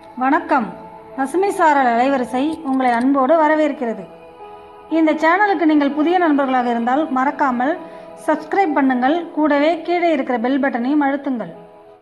வணக்கம் பசுமை சாரல் அலைவரிசை உங்களை அன்போடு வரவேற்கிறது இந்த சேனலுக்கு நீங்கள் புதிய நண்பர்களாக இருந்தால் மறக்காமல் சப்ஸ்கிரைப் பண்ணுங்கள் கூடவே கீழே இருக்கிற பெல் பட்டனையும் அழுத்துங்கள்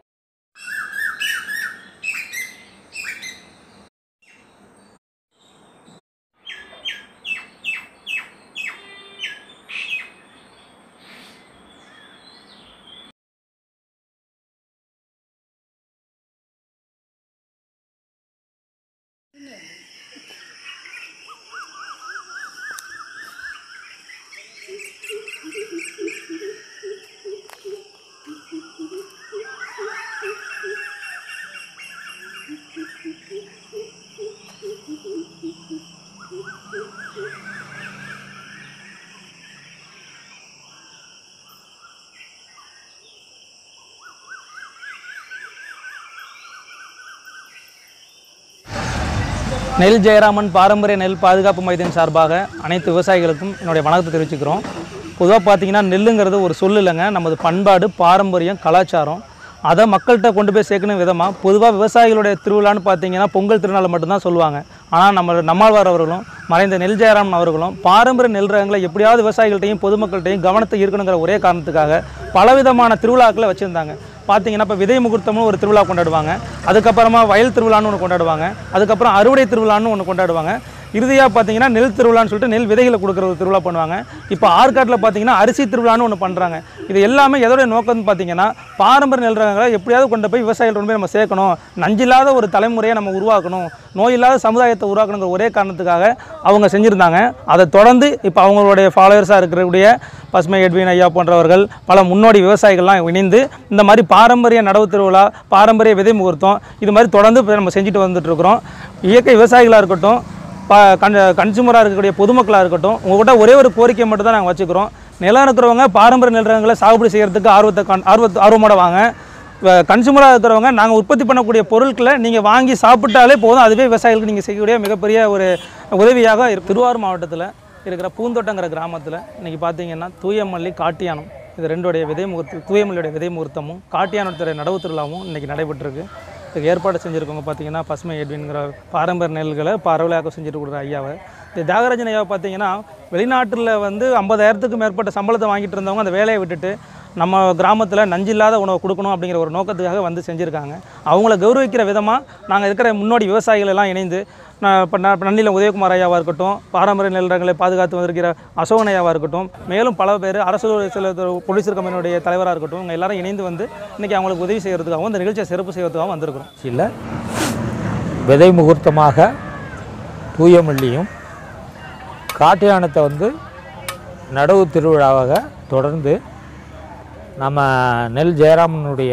நெல் ஜெயராமன் பாரம்பரிய நெல் பாதுகாப்பு மையத்தின் சார்பாக அனைத்து விவசாயிகளுக்கும் என்னுடைய வணக்கத்தை தெரிவிச்சுக்கிறோம் பொதுவாக பார்த்தீங்கன்னா நெல்லுங்கிறது ஒரு சொல் இல்லைங்க நமது பண்பாடு பாரம்பரியம் கலாச்சாரம் அதை மக்கள்கிட்ட கொண்டு போய் சேர்க்கணும் விதமாக பொதுவாக விவசாயிகளுடைய திருவிழான்னு பார்த்தீங்கன்னா பொங்கல் திருநாளை மட்டும்தான் சொல்லுவாங்க ஆனால் நம்ம நம்மாழ்வார் அவர்களும் மறைந்த நெல் ஜெயராமன் அவர்களும் பாரம்பரிய நெல் ரகங்களை எப்படியாவது விவசாயிகள்ட்டையும் பொதுமக்கள்கிட்டையும் கவனத்தை ஈர்க்கணுங்கிற ஒரே காரணத்துக்காக பலவிதமான திருவிழாக்களை வச்சுருந்தாங்க பார்த்தீங்கன்னா இப்போ விதை முகூர்த்தம்னு ஒரு திருவிழா கொண்டாடுவாங்க அதுக்கப்புறமா வயல் திருவிழான்னு ஒன்று கொண்டாடுவாங்க அதுக்கப்புறம் அறுவடை திருவிழான்னு ஒன்று கொண்டாடுவாங்க இறுதியாக பார்த்தீங்கன்னா நெல் திருவிழான்னு சொல்லிட்டு நெல் விதைகளை கொடுக்குற ஒரு திருவிழா பண்ணுவாங்க இப்போ ஆற்காட்டில் பார்த்தீங்கன்னா அரிசி திருவிழான்னு ஒன்று பண்ணுறாங்க இது எல்லாமே எதோடைய நோக்கம்னு பார்த்தீங்கன்னா பாரம்பரிய நெல் ரகங்களை எப்படியாவது கொண்டு போய் விவசாயிகள் கொண்டு போய் நம்ம சேர்க்கணும் நஞ்சில்லாத ஒரு தலைமுறையை நம்ம உருவாக்கணும் நோய் இல்லாத சமுதாயத்தை உருவாக்கணுங்கிற ஒரே காரணத்துக்காக அவங்க செஞ்சுருந்தாங்க அதை தொடர்ந்து இப்போ அவங்களுடைய ஃபாலோவர்ஸாக இருக்கக்கூடிய பசுமை எட்வின் ஐயா போன்றவர்கள் பல முன்னோடி விவசாயிகள்லாம் இணைந்து இந்த மாதிரி பாரம்பரிய நடவு திருவிழா பாரம்பரிய விதை முகூர்த்தம் இது மாதிரி தொடர்ந்து இப்ப நம்ம செஞ்சுட்டு வந்துட்டு இருக்கிறோம் இயற்கை விவசாயிகளாக இருக்கட்டும் ப கன் கன்சூமராக இருக்கக்கூடிய பொதுமக்களாக இருக்கட்டும் உங்கள்கிட்ட ஒரே ஒரு கோரிக்கை மட்டும் தான் நாங்கள் வச்சுக்கிறோம் நிலம் இருக்கிறவங்க பாரம்பரிய நெல் ரகங்களை சாகுபடி செய்கிறதுக்கு ஆர்வத்தை கண் ஆர்வத்தை ஆர்வமோட வாங்க கன்சூமராக இருக்கிறவங்க நாங்கள் உற்பத்தி பண்ணக்கூடிய பொருட்களை நீங்கள் வாங்கி சாப்பிட்டாலே போதும் அதுவே விவசாயிகளுக்கு நீங்கள் செய்யக்கூடிய மிகப்பெரிய ஒரு உதவியாக இருக்கு திருவாரூர் மாவட்டத்தில் இருக்கிற பூந்தோட்டங்கிற கிராமத்தில் இன்றைக்கி பார்த்தீங்கன்னா தூயமல்லி காட்டியானம் இது ரெண்டுடைய விதை முகூர்த்த தூயமல்லியோடைய விதை முகூர்த்தமும் காட்டியானத்துடைய நடவு திருவிழாவும் இன்றைக்கி நடைபெற்றிருக்கு இதுக்கு ஏற்பாடு செஞ்சுருக்கவங்க பார்த்தீங்கன்னா பசுமை எட்வின்கிற பாரம்பரிய நெல்களை பரவலாக செஞ்சுட்டு கொடுக்குற ஐயாவை இந்த தியாகராஜன் ஐயாவை பார்த்தீங்கன்னா வெளிநாட்டில் வந்து ஐம்பதாயிரத்துக்கு மேற்பட்ட சம்பளத்தை வாங்கிட்டு இருந்தவங்க அந்த வேலையை விட்டுட்டு நம்ம கிராமத்தில் நஞ்சில்லாத உணவை கொடுக்கணும் அப்படிங்கிற ஒரு நோக்கத்துக்காக வந்து செஞ்சுருக்காங்க அவங்கள கௌரவிக்கிற விதமாக நாங்கள் இருக்கிற முன்னோடி விவசாயிகள் எல்லாம் இணைந்து நான் இப்போ நான் நன்னிலம் உதயகுமார் ஐயாவாக இருக்கட்டும் பாரம்பரிய நெல் ரகங்களை பாதுகாத்து வந்திருக்கிற அசோகன் ஐயாவாக இருக்கட்டும் மேலும் பல பேர் அரசு சில போலீஸ் கம்பெனியுடைய தலைவராக இருக்கட்டும் இவங்க எல்லாரும் இணைந்து வந்து இன்றைக்கி அவங்களுக்கு உதவி செய்கிறதுக்காகவும் இந்த நிகழ்ச்சியை சிறப்பு செய்கிறதுக்காகவும் வந்திருக்கிறோம் இல்லை விதை முகூர்த்தமாக தூயமல்லியும் காட்டியானத்தை வந்து நடவு திருவிழாவாக தொடர்ந்து நம்ம நெல் ஜெயராமனுடைய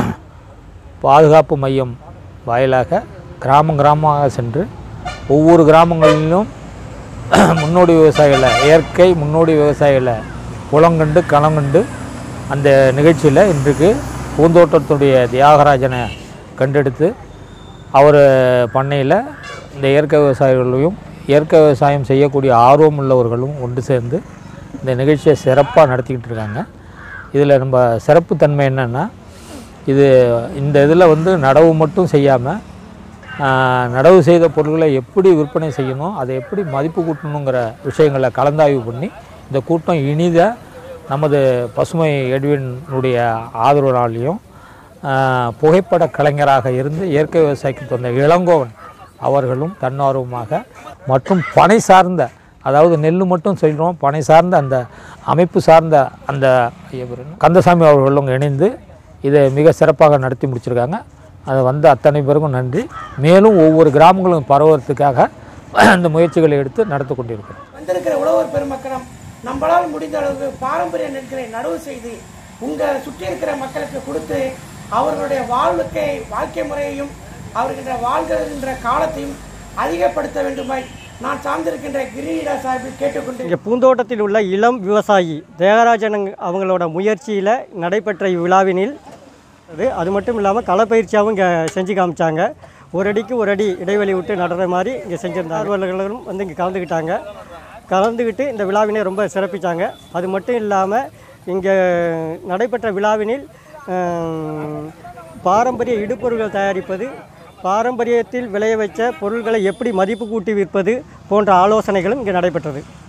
பாதுகாப்பு மையம் வாயிலாக கிராமம் கிராமமாக சென்று ஒவ்வொரு கிராமங்களிலும் முன்னோடி விவசாயிகளை இயற்கை முன்னோடி விவசாயிகளை புலங்கண்டு களங்கண்டு அந்த நிகழ்ச்சியில் இன்றைக்கு பூந்தோட்டத்துடைய தியாகராஜனை கண்டெடுத்து அவர் பண்ணையில் இந்த இயற்கை விவசாயிகளையும் இயற்கை விவசாயம் செய்யக்கூடிய ஆர்வம் உள்ளவர்களும் ஒன்று சேர்ந்து இந்த நிகழ்ச்சியை சிறப்பாக நடத்திக்கிட்டு இருக்காங்க இதில் நம்ம சிறப்புத்தன்மை என்னென்னா இது இந்த இதில் வந்து நடவு மட்டும் செய்யாமல் நடவு செய்த பொருட்களை எப்படி விற்பனை செய்யணும் அதை எப்படி மதிப்பு கூட்டணுங்கிற விஷயங்களை கலந்தாய்வு பண்ணி இந்த கூட்டம் இனித நமது பசுமை எட்வினுடைய ஆதரவுனாலையும் புகைப்பட கலைஞராக இருந்து இயற்கை விவசாயிக்கு தந்த இளங்கோவன் அவர்களும் தன்னார்வமாக மற்றும் பனை சார்ந்த அதாவது நெல் மட்டும் சொல்கிறோம் பனை சார்ந்த அந்த அமைப்பு சார்ந்த அந்த ஐயா பேர் என்ன? கந்தசாமி அவர்களும் இணைந்து இதை மிக சிறப்பாக நடத்தி முடிச்சிருக்காங்க அது வந்த அத்தனை பேருக்கும் நன்றி மேலும் ஒவ்வொரு கிராமங்களும் பரவுறதுக்காக இந்த முயற்சிகளை எடுத்து நடத்தி கொண்டிருக்கிறோம் வந்திருக்கிற உழவர் பெருமக்களும் நம்மளால் முடிந்த அளவுக்கு பாரம்பரிய நெற்களை நடவு செய்து உங்க சுற்றி இருக்கிற மக்களுக்கு கொடுத்து அவர்களுடைய வாழ்க்கை வாழ்க்கை முறையையும் அவர்கின்ற வாழ்கின்ற காலத்தையும் அதிகப்படுத்த வேண்டுமாய் நான் சார்ந்திருக்கின்ற கிரீடா சார்பில் கேட்டுக்கொண்டு இங்கே பூந்தோட்டத்தில் உள்ள இளம் விவசாயி தேகராஜன் அவங்களோட முயற்சியில் நடைபெற்ற இவ்விழாவினில் அது அது மட்டும் இல்லாமல் களப்பயிற்சியாகவும் இங்கே செஞ்சு காமிச்சாங்க ஒரு அடிக்கு ஒரு அடி இடைவெளி விட்டு நடுற மாதிரி இங்கே செஞ்சுருந்தாங்க அலுவலர்களும் வந்து இங்கே கலந்துக்கிட்டாங்க கலந்துக்கிட்டு இந்த விழாவினை ரொம்ப சிறப்பித்தாங்க அது மட்டும் இல்லாமல் இங்கே நடைபெற்ற விழாவினில் ஆம், பாரம்பரிய இடுப்பொருள்கள் தயாரிப்பது பாரம்பரியத்தில் விளைய வைச்ச பொருள்களை எப்படி மதிப்பு கூட்டி விற்பது போன்ற ஆலோசனைகளும் இங்கே நடைபெற்றது